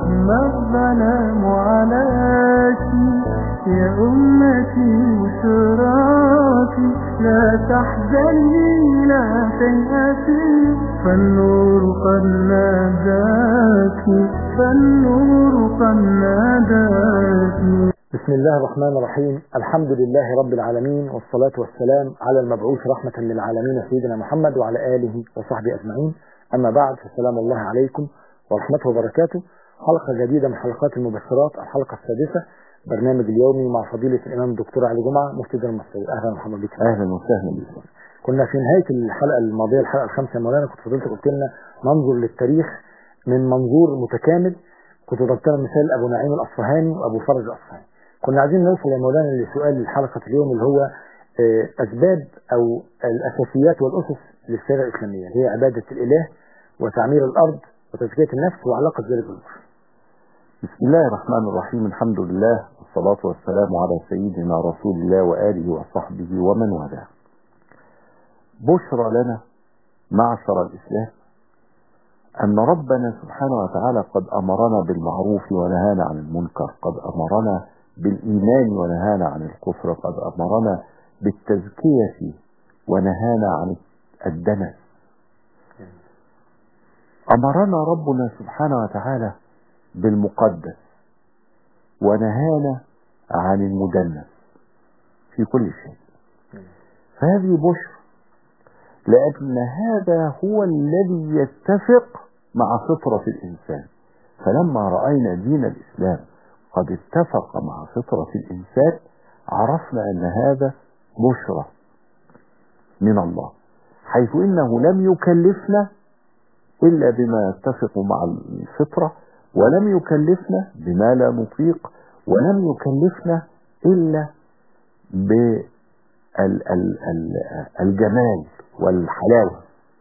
ما الظلام عليك يا أمتي وشراكي لا تحزني لا تيأسي فالنور قد ناداك فالنور قد ناداك بسم الله الرحمن الرحيم الحمد لله رب العالمين والصلاة والسلام على المبعوث رحمة للعالمين سيدنا محمد وعلى آله وصحبه أجمعين أما بعد فالسلام الله عليكم ورحمته وبركاته حلقة جديدة من حلقات المبشرات الحلقة السادسة برنامج اليومي مع فضيلة الإمام الدكتور علي جمعة مفتي الدين المصري أهلا ومرحبا بك اهلا وسهلا بكم كنا في نهاية الحلقة الماضية الحلقة الخامسة يا مولانا كنت فضلت قلت لنا ننظر للتاريخ من منظور متكامل كنت ضربت لنا مثال أبو نعيم الأصفهاني وأبو فرج الأصفهاني كنا عايزين نوصل يا مولانا لسؤال حلقة اليوم اللي هو آه، أسباب أو الأساسيات والأسس للسيرة الإسلامية هي عبادة الإله وتعمير الأرض وتزكية النفس وعلاقة ذلك بالأخرى بسم الله الرحمن الرحيم الحمد لله والصلاة والسلام على سيدنا رسول الله وآله وصحبه ومن والاه بشرى لنا معشر الإسلام أن ربنا سبحانه وتعالى قد أمرنا بالمعروف ونهانا عن المنكر قد أمرنا بالإيمان ونهانا عن الكفر قد أمرنا بالتزكية ونهانا عن الدنس أمرنا ربنا سبحانه وتعالى بالمقدس ونهانا عن المدنس في كل شيء فهذه بشر لأن هذا هو الذي يتفق مع فطرة الإنسان فلما رأينا دين الإسلام قد اتفق مع فطرة الإنسان عرفنا أن هذا بشرى من الله حيث إنه لم يكلفنا إلا بما يتفق مع الفطرة ولم يكلفنا بما لا نطيق ولم يكلفنا إلا بالجمال والحلاوة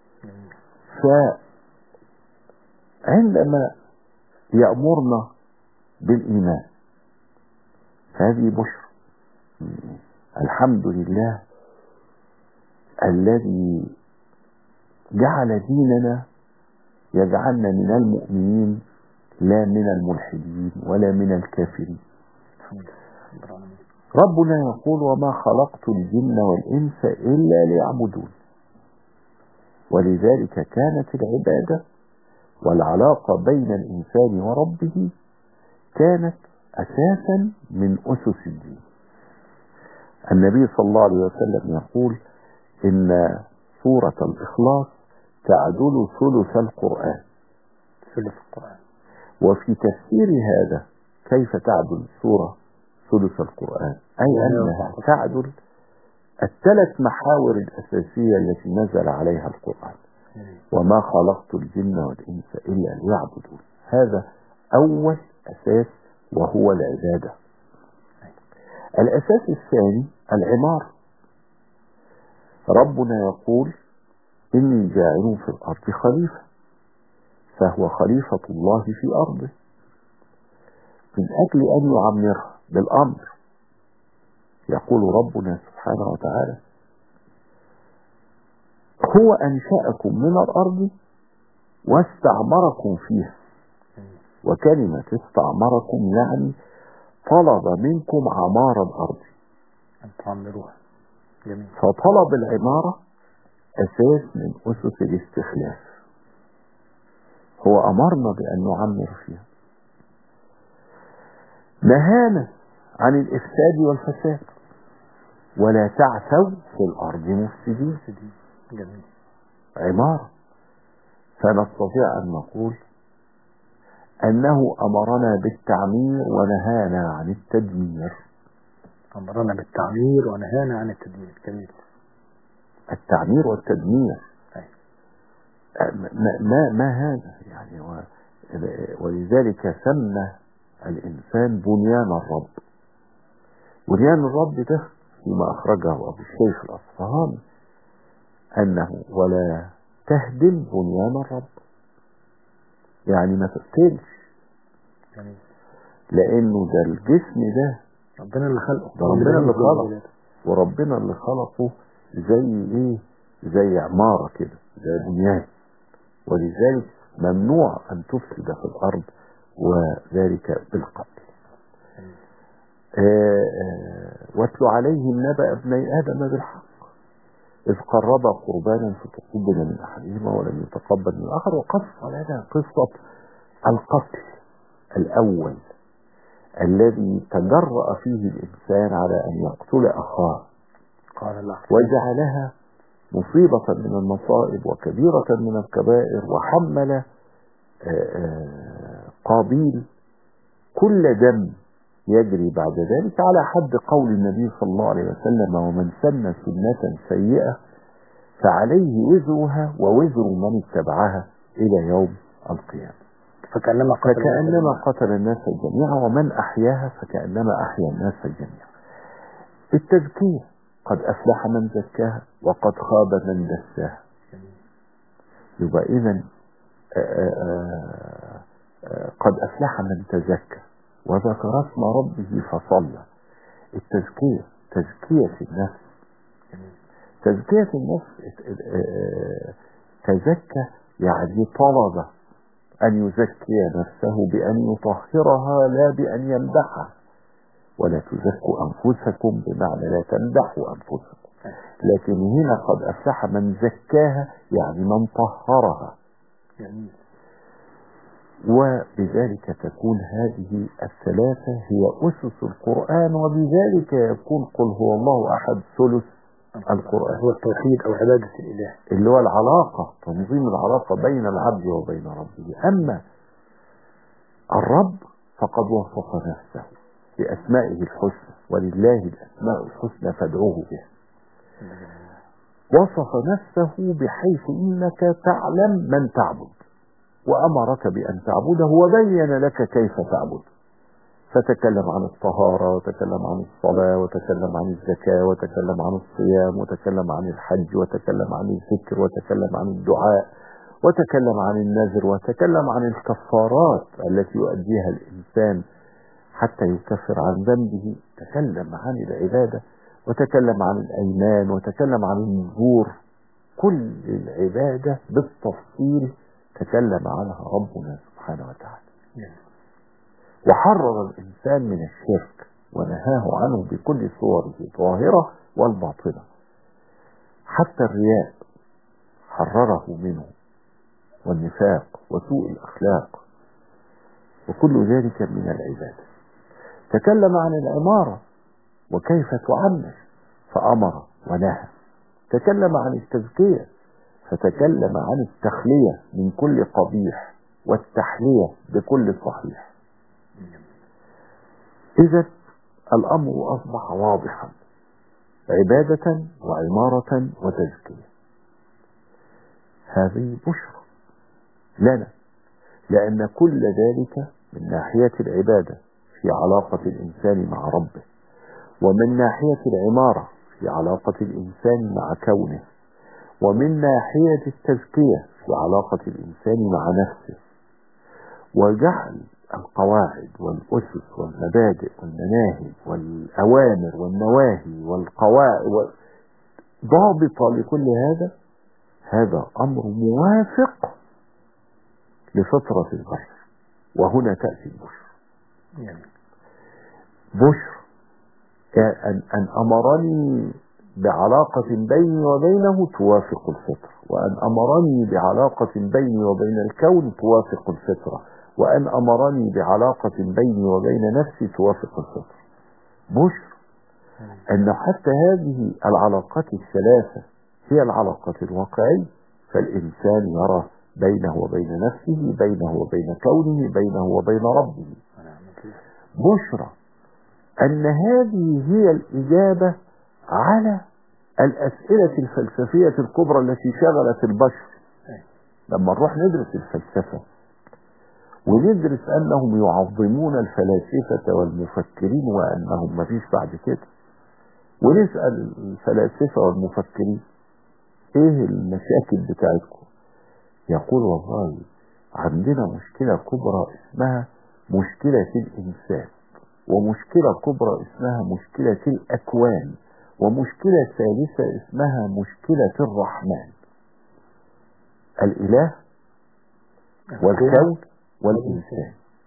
فعندما يأمرنا بالإيمان هذه بشر الحمد لله الذي جعل ديننا يجعلنا من المؤمنين لا من الملحدين ولا من الكافرين ربنا يقول وما خلقت الجن والإنس إلا ليعبدون ولذلك كانت العبادة والعلاقة بين الإنسان وربه كانت أساسا من أسس الدين النبي صلى الله عليه وسلم يقول إن سورة الإخلاص تعدل ثلث القرآن ثلث القرآن وفي تفسير هذا كيف تعدل سورة ثلث القرآن أي أنها تعدل الثلاث محاور الأساسية التي نزل عليها القرآن وما خلقت الجن والإنس إلا ليعبدون هذا أول أساس وهو العبادة الأساس الثاني العمار ربنا يقول إني جاعل في الأرض خليفة فهو خليفة الله في أرضه من أجل أن يعمرها بالأمر يقول ربنا سبحانه وتعالى هو أنشأكم من الأرض واستعمركم فيها وكلمة استعمركم يعني طلب منكم عمار الأرض أن تعمروها جميل فطلب العمارة أساس من أسس الاستخلاف هو أمرنا بأن نعمر فيها نهانا عن الإفساد والفساد ولا تعثوا في الأرض مفسدين جميل عمارة فنستطيع أن نقول أنه أمرنا بالتعمير ونهانا عن التدمير أمرنا بالتعمير ونهانا عن التدمير جميل التعمير والتدمير أي. ما, ما, ما هذا يعني و ولذلك سمى الإنسان بنيان الرب بنيان الرب ده فيما أخرجه أبو الشيخ الأصفهاني أنه ولا تهدم بنيان الرب يعني ما تقتلش جميل لأنه ده الجسم ده ربنا اللي خلقه ده ربنا اللي خلقه ولاده. وربنا اللي خلقه زي ايه زي عمارة كده زي بنيان ولذلك ممنوع أن تفسد في الأرض وذلك بالقتل آه، آه، واتل عليهم نبأ ابني آدم بالحق إذ قربا قربانا فتقبل من أحدهما ولم يتقبل من الآخر وقص لنا قصة القتل الأول الذي تجرأ فيه الإنسان على أن يقتل أخاه قال الله وجعلها مصيبة من المصائب وكبيرة من الكبائر وحمل آه، آه، قابيل كل دم يجري بعد ذلك على حد قول النبي صلى الله عليه وسلم ومن سن سنة سيئة فعليه وزرها ووزر من اتبعها إلى يوم القيامة فكأنما قتل فكأنما قتل الناس جميعا ومن أحياها فكأنما أحيا الناس جميعا التزكية قد أفلح من زكاها وقد خاب من دساها يبقى إذا قد أفلح من تزكى وذكر اسم ربه فصلى التزكية تزكية النفس تزكية النفس آه، تزكى يعني طلب أن يزكي نفسه بأن يطهرها لا بأن يمدحها ولا تزكوا أنفسكم بمعنى لا تمدحوا أنفسكم لكن هنا قد أفلح من زكاها يعني من طهرها جميل وبذلك تكون هذه الثلاثة هي أسس القرآن وبذلك يكون قل هو الله أحد ثلث القرآن هو التوحيد أو عبادة الإله اللي هو العلاقة تنظيم العلاقة بين العبد وبين ربه أما الرب فقد وصف نفسه بأسمائه الحسنى ولله الأسماء الحسنى فادعوه بها وصف نفسه بحيث إنك تعلم من تعبد وأمرك بأن تعبده وبين لك كيف تعبد فتكلم عن الطهارة وتكلم عن الصلاة وتكلم عن الزكاة وتكلم عن الصيام وتكلم عن الحج وتكلم عن الذكر وتكلم عن الدعاء وتكلم عن النذر وتكلم عن الكفارات التي يؤديها الإنسان حتى يكفر عن ذنبه تكلم عن العبادة وتكلم عن الأيمان وتكلم عن النذور كل العبادة بالتفصيل تكلم عنها ربنا سبحانه وتعالى وحرر الإنسان من الشرك ونهاه عنه بكل صوره الظاهرة والباطنة حتى الرياء حرره منه والنفاق وسوء الأخلاق وكل ذلك من العبادة تكلم عن العمارة وكيف تعمر فأمر ونهى تكلم عن التزكية فتكلم عن التخلية من كل قبيح والتحلية بكل صحيح إذا الأمر أصبح واضحا عبادة وعمارة وتزكية هذه بشرى لنا لأن كل ذلك من ناحية العبادة في علاقة الإنسان مع ربه ومن ناحية العمارة في علاقة الإنسان مع كونه ومن ناحية التزكية في علاقة الإنسان مع نفسه وجعل القواعد والأسس والمبادئ والمناهج والأوامر والنواهي والقواعد ضابطة لكل هذا هذا أمر موافق لفطرة البشر وهنا تأتي البشر يعني بشر أن, أن أمرني بعلاقة بيني وبينه توافق الفطرة وأن أمرني بعلاقة بيني وبين الكون توافق الفطرة وأن أمرني بعلاقة بيني وبين نفسي توافق الفطرة بشر أن حتى هذه العلاقات الثلاثة هي العلاقات الواقعية فالإنسان يرى بينه وبين نفسه بينه وبين كونه بينه وبين ربه بشرى أن هذه هي الإجابة على الأسئلة الفلسفية الكبرى التي شغلت البشر لما نروح ندرس الفلسفة وندرس أنهم يعظمون الفلاسفة والمفكرين وأنهم ما فيش بعد كده ونسأل الفلاسفة والمفكرين ايه المشاكل بتاعتكم يقول والله عندنا مشكلة كبرى اسمها مشكلة الإنسان ومشكلة كبرى اسمها مشكلة الأكوان ومشكلة ثالثة اسمها مشكلة الرحمن الإله والكون والإنسان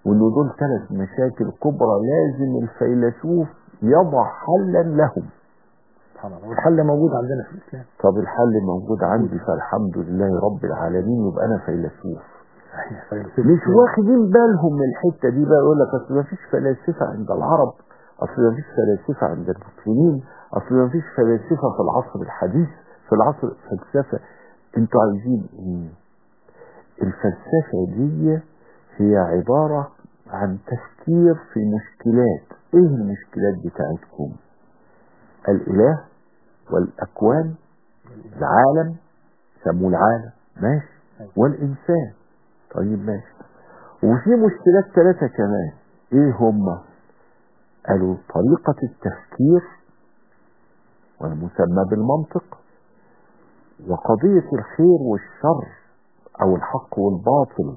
وإنه دول ثلاث مشاكل كبرى لازم الفيلسوف يضع حلا لهم سبحان الله والحل موجود عندنا في الإسلام طب الحل موجود عندي فالحمد لله رب العالمين يبقى أنا فيلسوف صحيح فيلسوف مش واخدين بالهم من الحته دي بقى يقول لك اصل ما فيش فلاسفه عند العرب اصل ما فيش فلاسفه عند المسلمين اصل ما فيش فلاسفه في العصر الحديث في العصر الفلسفه انتوا عايزين ايه الفلسفه دي هي عباره عن تفكير في مشكلات ايه المشكلات بتاعتكم الاله والاكوان العالم سموه العالم ماشي والانسان طيب ماشي وفي مشكلات ثلاثة كمان ايه هما قالوا طريقة التفكير والمسمى بالمنطق وقضية الخير والشر او الحق والباطل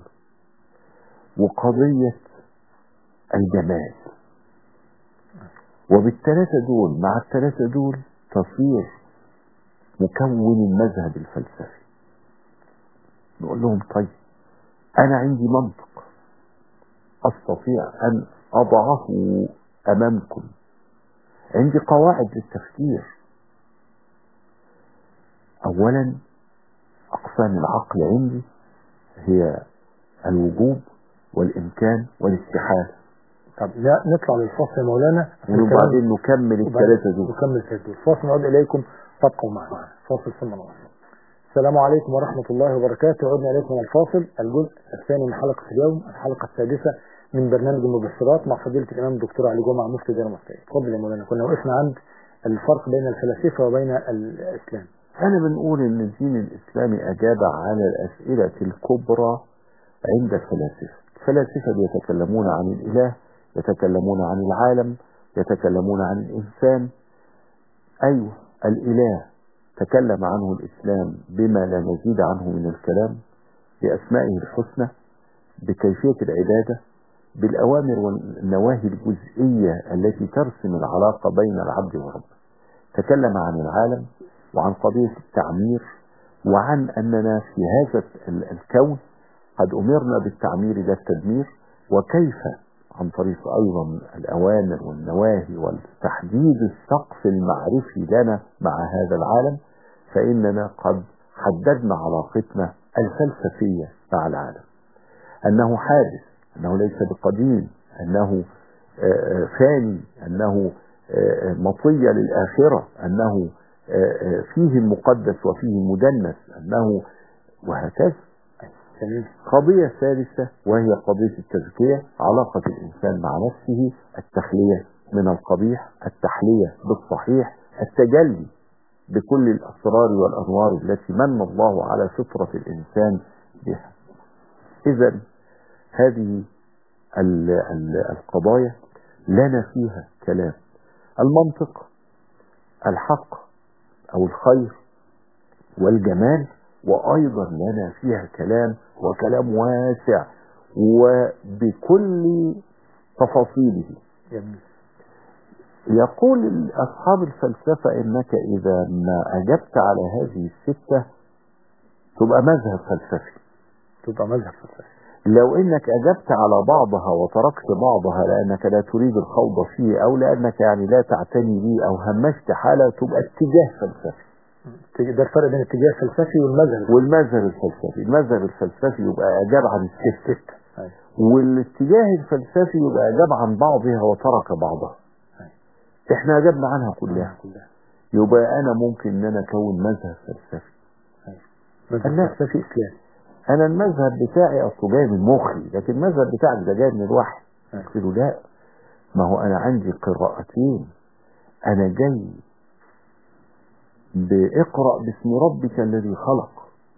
وقضية الجمال وبالثلاثة دول مع الثلاثة دول تصير مكون المذهب الفلسفي نقول لهم طيب أنا عندي منطق أستطيع أن أضعه أمامكم عندي قواعد للتفكير أولا أقسام العقل عندي هي الوجوب والإمكان والاستحالة طب لا نطلع للفصل يا مولانا عشان كمان- وبعدين نكمل الثلاثة دول نكمل الثلاثة دول فاصل نعود إليكم فابقوا معنا فاصل ثم نواصل السلام عليكم ورحمة الله وبركاته عدنا إليكم من الفاصل الجزء الثاني من حلقة اليوم الحلقة السادسة من برنامج المبشرات مع فضيلة الإمام الدكتور علي جمعة مفتي دير مصرية اتفضل يا مولانا كنا وقفنا عند الفرق بين الفلاسفة وبين الإسلام أنا بنقول إن الدين الإسلامي أجاب على الأسئلة الكبرى عند الفلاسفة الفلاسفة يتكلمون عن الإله يتكلمون عن العالم يتكلمون عن الإنسان أيوة الإله تكلم عنه الإسلام بما لا مزيد عنه من الكلام بأسمائه الحسنى بكيفية العبادة بالأوامر والنواهي الجزئية التي ترسم العلاقة بين العبد وربه تكلم عن العالم وعن قضية التعمير وعن أننا في هذا ال- الكون قد أمرنا بالتعمير لا التدمير وكيف عن طريق أيضا الأوامر والنواهي والتحديد السقف المعرفي لنا مع هذا العالم فإننا قد حددنا علاقتنا الفلسفية مع العالم أنه حادث أنه ليس بقديم أنه آه، آه، فاني أنه آه، آه، مطية للآخرة أنه آه، آه، فيه المقدس وفيه المدنس أنه وهكذا جميل قضية ثالثة وهي قضية التزكية علاقة الإنسان مع نفسه التخلية من القبيح التحلية بالصحيح التجلي بكل الأسرار والأنوار التي من الله على فطرة الإنسان بها إذا هذه ال- ال- القضايا لنا فيها كلام المنطق الحق أو الخير والجمال وأيضا لنا فيها كلام وكلام واسع وبكل تفاصيله جميل يقول أصحاب الفلسفة إنك إذا ما أجبت على هذه الستة تبقى مذهب فلسفي تبقى مذهب فلسفي لو إنك أجبت على بعضها وتركت بعضها لأنك لا تريد الخوض فيه أو لأنك يعني لا تعتني به أو همشت حالة تبقى اتجاه فلسفي ده الفرق بين الاتجاه الفلسفي والمذهب والمذهب الفلسفي المذهب الفلسفي يبقى أجاب عن الستة الست أيوة. والاتجاه الفلسفي يبقى أجاب عن بعضها وترك بعضها احنا أجبنا عنها كلها كلها يبقى أنا ممكن إن أنا أكون مذهب فلسفي مذهب لا. فلسفي إسلامي أنا المذهب بتاعي أصله جاي من مخي لكن المذهب بتاعك ده جاي من الوحي أيوة. قلت له لا ما هو أنا عندي قراءتين أنا جاي بإقرأ باسم ربك الذي خلق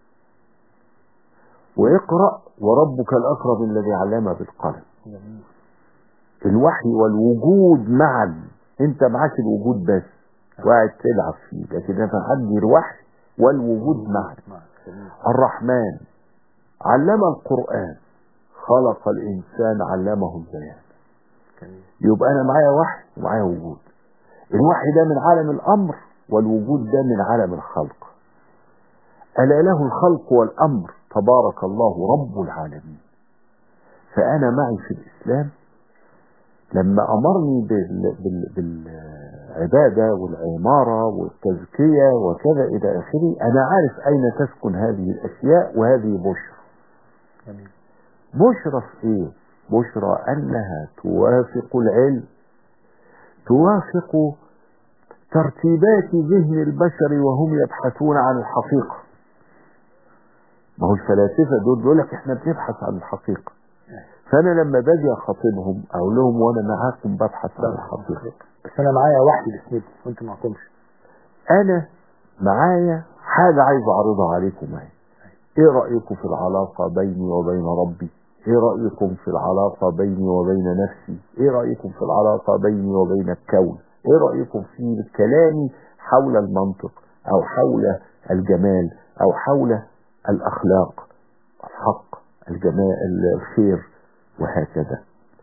واقرأ وربك الأكرم الذي علم بالقلم جميل الوحي والوجود معا انت معاك الوجود بس وقاعد تلعب فيه لكن انا عندي الوحي والوجود معا نعم. جميل الرحمن علم القرآن خلق الإنسان علمه البيان جميل يبقى أنا معايا وحي ومعايا وجود الوحي ده من عالم الأمر والوجود ده من عالم الخلق ألا له الخلق والأمر تبارك الله رب العالمين فأنا معي في الإسلام لما أمرني بال... بال... بالعبادة والعمارة والتزكية وكذا إلى آخره أنا عارف أين تسكن هذه الأشياء وهذه بشرى جميل بشرى في إيه؟ بشرى أنها توافق العلم توافق ترتيبات ذهن البشر وهم يبحثون عن الحقيقة ما هو الفلاسفة دول بيقول لك احنا بنبحث عن الحقيقة فأنا لما باجي أخاطبهم أقول لهم وأنا معاكم ببحث عن الحقيقة بس انا معايا وحي بسندي وانتم معكمش أنا معايا حاجة عايز أعرضها عليكم اهي إيه رأيكم في العلاقة بيني وبين ربي إيه رأيكم في العلاقة بيني وبين نفسي إيه رأيكم في العلاقة بيني وبين الكون إيه رأيكم في كلامي حول المنطق أو حول الجمال أو حول الأخلاق الحق الجمال الخير وهكذا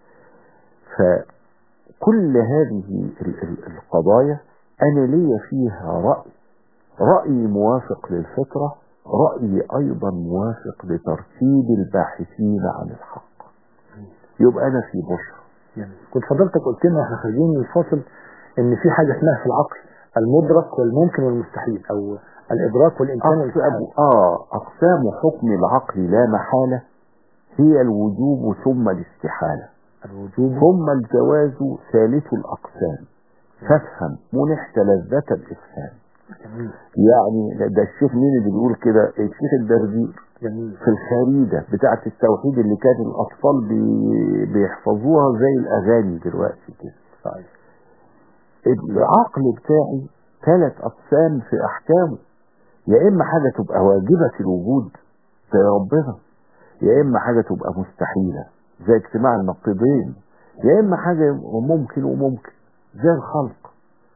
فكل هذه ال- ال- القضايا أنا لي فيها رأي رأيي موافق للفطرة رأيي أيضا موافق لترتيب الباحثين عن الحق يبقى أنا في بشرى جميل كنت فضلتك قلت لنا واحنا خارجين من الفاصل ان في حاجه اسمها في العقل المدرك والممكن والمستحيل او الادراك والامكان أقسام, والمستحيل آه أقسام حكم العقل لا محالة هي الوجوب ثم الاستحالة الوجوب ثم الجواز ثالث الأقسام فافهم منحت لذة الإفهام جميل يعني ده الشيخ مين اللي بيقول كده الشيخ الدردير جميل في الخريدة بتاعة التوحيد اللي كان الأطفال بي بيحفظوها زي الأغاني دلوقتي كده صحيح العقل بتاعي ثلاث أقسام في أحكامه يا إما حاجة تبقى واجبة الوجود زي ربنا يا إما حاجة تبقى مستحيلة زي اجتماع النقيضين يا إما حاجة ممكن وممكن زي الخلق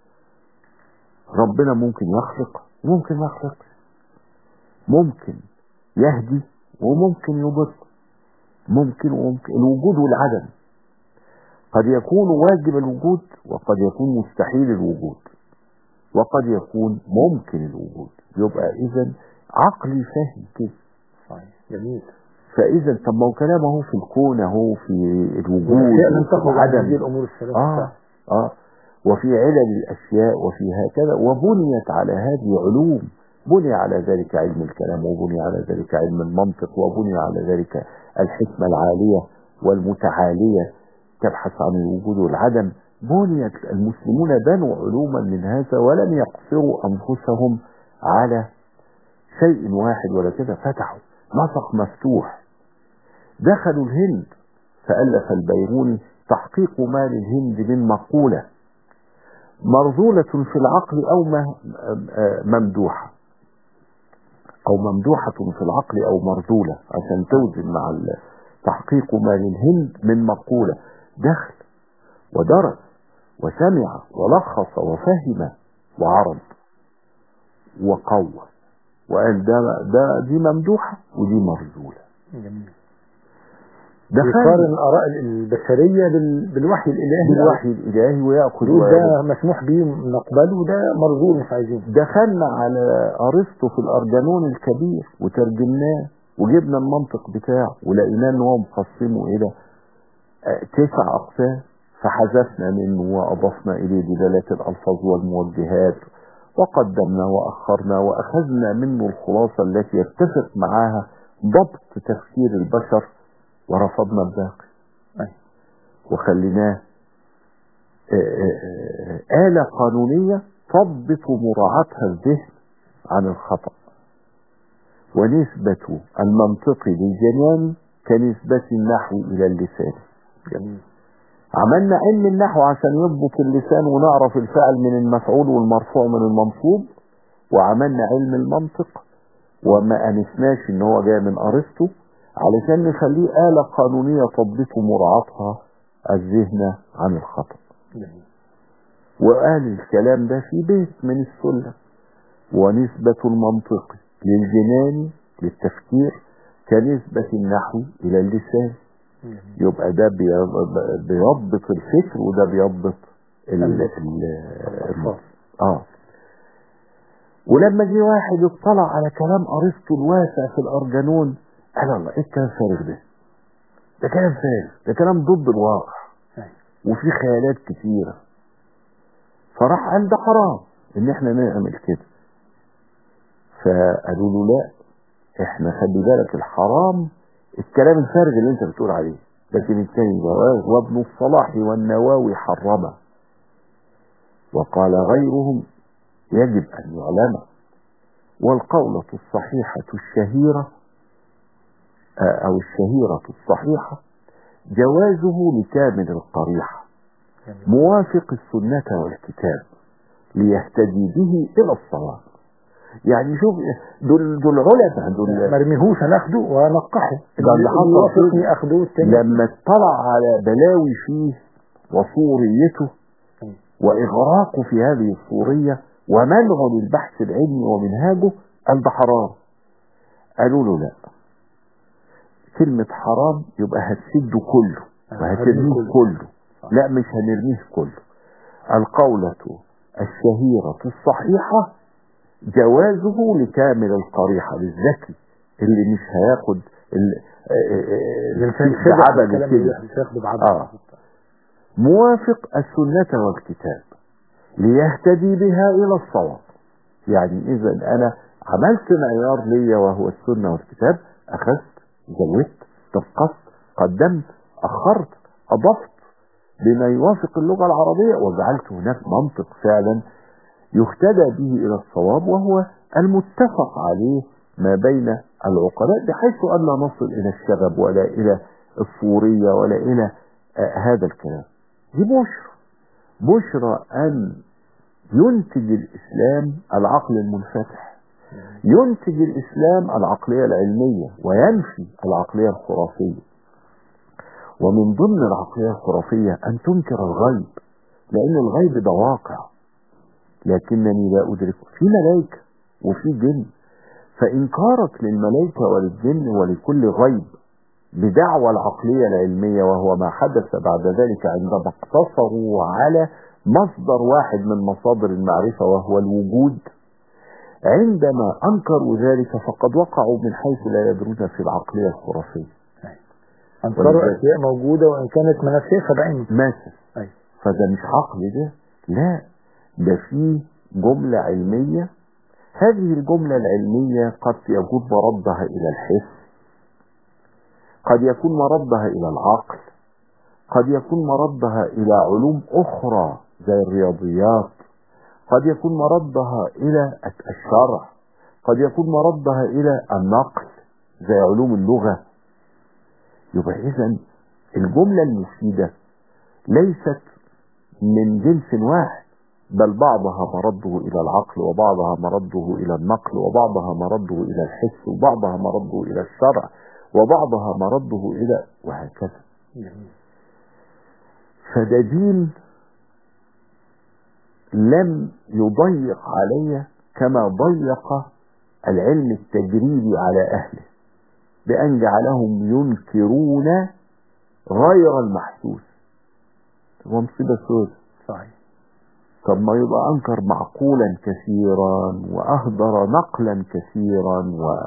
ربنا ممكن يخلق وممكن ما يخلقش ممكن يهدي وممكن يضل ممكن وممكن الوجود والعدم قد يكون واجب الوجود وقد يكون مستحيل الوجود وقد يكون ممكن الوجود يبقى اذا عقلي فاهم كده صحيح جميل فاذا طب ما هو كلام اهو في الكون اهو في الوجود والاشياء لم وفي تخرج عن العدم هذه الامور الثلاثه اه اه وفي علل الاشياء وفي هكذا وبنيت على هذه علوم بني على ذلك علم الكلام وبني على ذلك علم المنطق وبني على ذلك الحكمة العالية والمتعالية تبحث عن الوجود والعدم بنيت المسلمون بنوا علوما من هذا ولم يقصروا أنفسهم على شيء واحد ولا كده فتحوا نسق مفتوح دخلوا الهند فألف البيروني تحقيق ما للهند من مقولة مرذولة في العقل أو م- آه ممدوحة أو ممدوحة في العقل أو مرذولة عشان توزن مع ال- تحقيق ما للهند من مقولة دخل ودرس وسمع ولخص وفهم وعرض وقوى وقال ده, ده دي ممدوحة ودي مرذولة جميل ده يقارن فهم الاراء البشريه بال- بالوحي الالهي بالوحي الإلهي ويأخذ يقول ويرد. ده مسموح به نقبله وده مرزول مش عايزينه دخلنا على ارسطو في الارجنون الكبير وترجمناه وجبنا المنطق بتاعه ولقيناه ان هو مقسمه الى آه، تسع اقسام فحذفنا منه واضفنا اليه دلالات الالفاظ والموجهات وقدمنا واخرنا واخذنا منه الخلاصه التي يتفق معها ضبط تفكير البشر ورفضنا الباقي أي. وخليناه آه، آه، آه، آلة قانونية تضبط مراعاتها الذهن عن الخطأ ونسبة المنطق للجنان كنسبة النحو إلى اللسان جميل عملنا علم النحو عشان يضبط اللسان ونعرف الفعل من المفعول والمرفوع من المنصوب وعملنا علم المنطق وما أنسناش ان هو جاي من أرسطو علشان نخليه آلة قانونية تضبط مراعاتها الذهن عن الخطأ جميل وقال الكلام ده في بيت من السلة ونسبة المنطق للجنان للتفكير كنسبة النحو إلى اللسان جميل يبقى ده بي- بيضبط الفكر وده بيضبط ال ال الألفاظ. اه ولما جه واحد اطلع على كلام ارسطو الواسع في الارجنون قال الله ايه الكلام الفارغ ده ده كلام فارغ ده كلام ضد الواقع أيوة. وفي خيالات كتيرة فراح قال ده حرام ان احنا نعمل كده فقالوا له لا احنا خلي بالك الحرام الكلام الفارغ اللي انت بتقول عليه لكن التاني جواز وابن الصلاح والنواوي حرمه وقال غيرهم يجب ان يعلم والقولة الصحيحة الشهيرة آه، او الشهيرة الصحيحة جوازه لكامل القريحة جميل. موافق السنة والكتاب ليهتدي به إلى الصواب يعني شوف دول دول علماء ما دول رميهوش هناخده ونقحه ده اللي حصل يوافقني اخده والتاني لما اطلع على بلاوي فيه وصوريته أيوة. وإغراقه في هذه الصورية ومنعه للبحث العلمي ومنهاجه قال ده حرام قالوا له لا كلمة حرام يبقى هتسده كله وهترميه كله. كله صح. لا مش هنرميه كله القولة الشهيرة الصحيحة جوازه لكامل القريحة للذكي اللي مش هياخد ال- آه، آه، الانسان آه، خدع بعبد الكلام كده اللي بياخده بعبد آه. موافق السنة والكتاب ليهتدي بها إلى الصواب يعني إذا أنا عملت معيار ليا وهو السنة والكتاب أخذت زودت دققت قدمت أخرت أضفت بما يوافق اللغة العربية وجعلت هناك منطق فعلا يهتدى به إلى الصواب وهو المتفق عليه ما بين العقلاء بحيث أن لا نصل إلى الشغب ولا إلى الصورية ولا إلى آه هذا الكلام دي بشرى بشرى أن ينتج الإسلام العقل المنفتح ينتج الإسلام العقلية العلمية وينفي العقلية الخرافية ومن ضمن العقلية الخرافية أن تنكر الغيب لأن الغيب ده واقع لكنني لا أدركه في ملائكة وفي جن فإنكارك للملائكة وللجن ولكل غيب بدعوى العقلية العلمية وهو ما حدث بعد ذلك عندما اقتصروا على مصدر واحد من مصادر المعرفة وهو الوجود عندما أنكروا ذلك فقد وقعوا من حيث لا يدرون في العقلية الخرافية انكروا ولذلك- اشياء موجوده وان كانت مناسخه بعينه مثل أيوة. فده مش عقل ده لا ده فيه جملة علمية هذه الجملة العلمية قد يكون مردها إلى الحس قد يكون مردها إلى العقل قد يكون مردها إلى علوم أخرى زي الرياضيات قد يكون مردها إلى الشرع قد يكون مردها إلى النقل زي علوم اللغة يبقى إذا الجملة المفيدة ليست من جنس واحد بل بعضها مرده إلى العقل وبعضها مرده إلى النقل وبعضها مرده إلى الحس وبعضها مرده إلى الشرع وبعضها مرده إلى وهكذا جميل فده دين لم يضيق علي كما ضيق العلم التجريبي على أهله بأن جعلهم ينكرون غير المحسوس هو مصيبة سودة صحيح طب ما يبقى أنكر معقولا كثيرا وأهدر نقلا كثيرا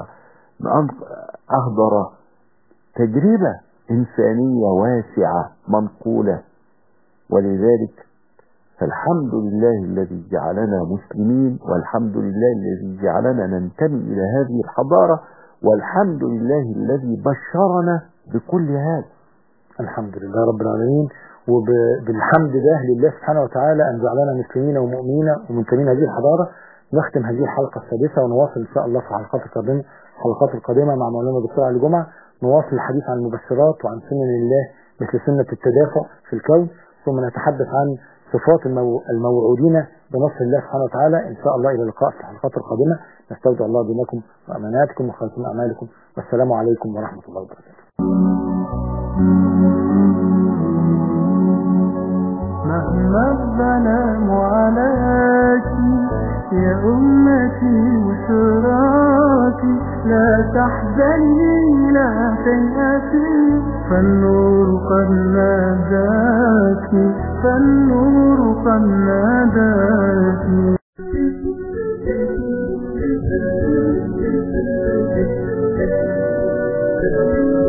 وأهدر تجربة إنسانية واسعة منقولة ولذلك فالحمد لله الذي جعلنا مسلمين والحمد لله الذي جعلنا ننتمي إلى هذه الحضارة والحمد لله الذي بشرنا بكل هذا الحمد لله رب العالمين وبالحمد ده لله سبحانه وتعالى أن جعلنا مسلمين ومؤمنين ومنتمين هذه الحضارة نختم هذه الحلقة السادسة ونواصل إن شاء الله في الحلقات القادمة الحلقات القادمة مع مولانا الدكتور علي جمعة نواصل الحديث عن المبشرات وعن سنن الله مثل سنة التدافع في الكون ثم نتحدث عن صفات المو... الموعودين بنصر الله سبحانه وتعالى إن شاء الله إلى اللقاء في الحلقات القادمة نستودع الله دينكم وأماناتكم وخاتم أعمالكم والسلام عليكم ورحمة الله وبركاته مهما الظلام عليك يا أمتي وشراكي لا تحزني لا تيأسي فالنور قد ناداك فالنور قد ناداك Thank you.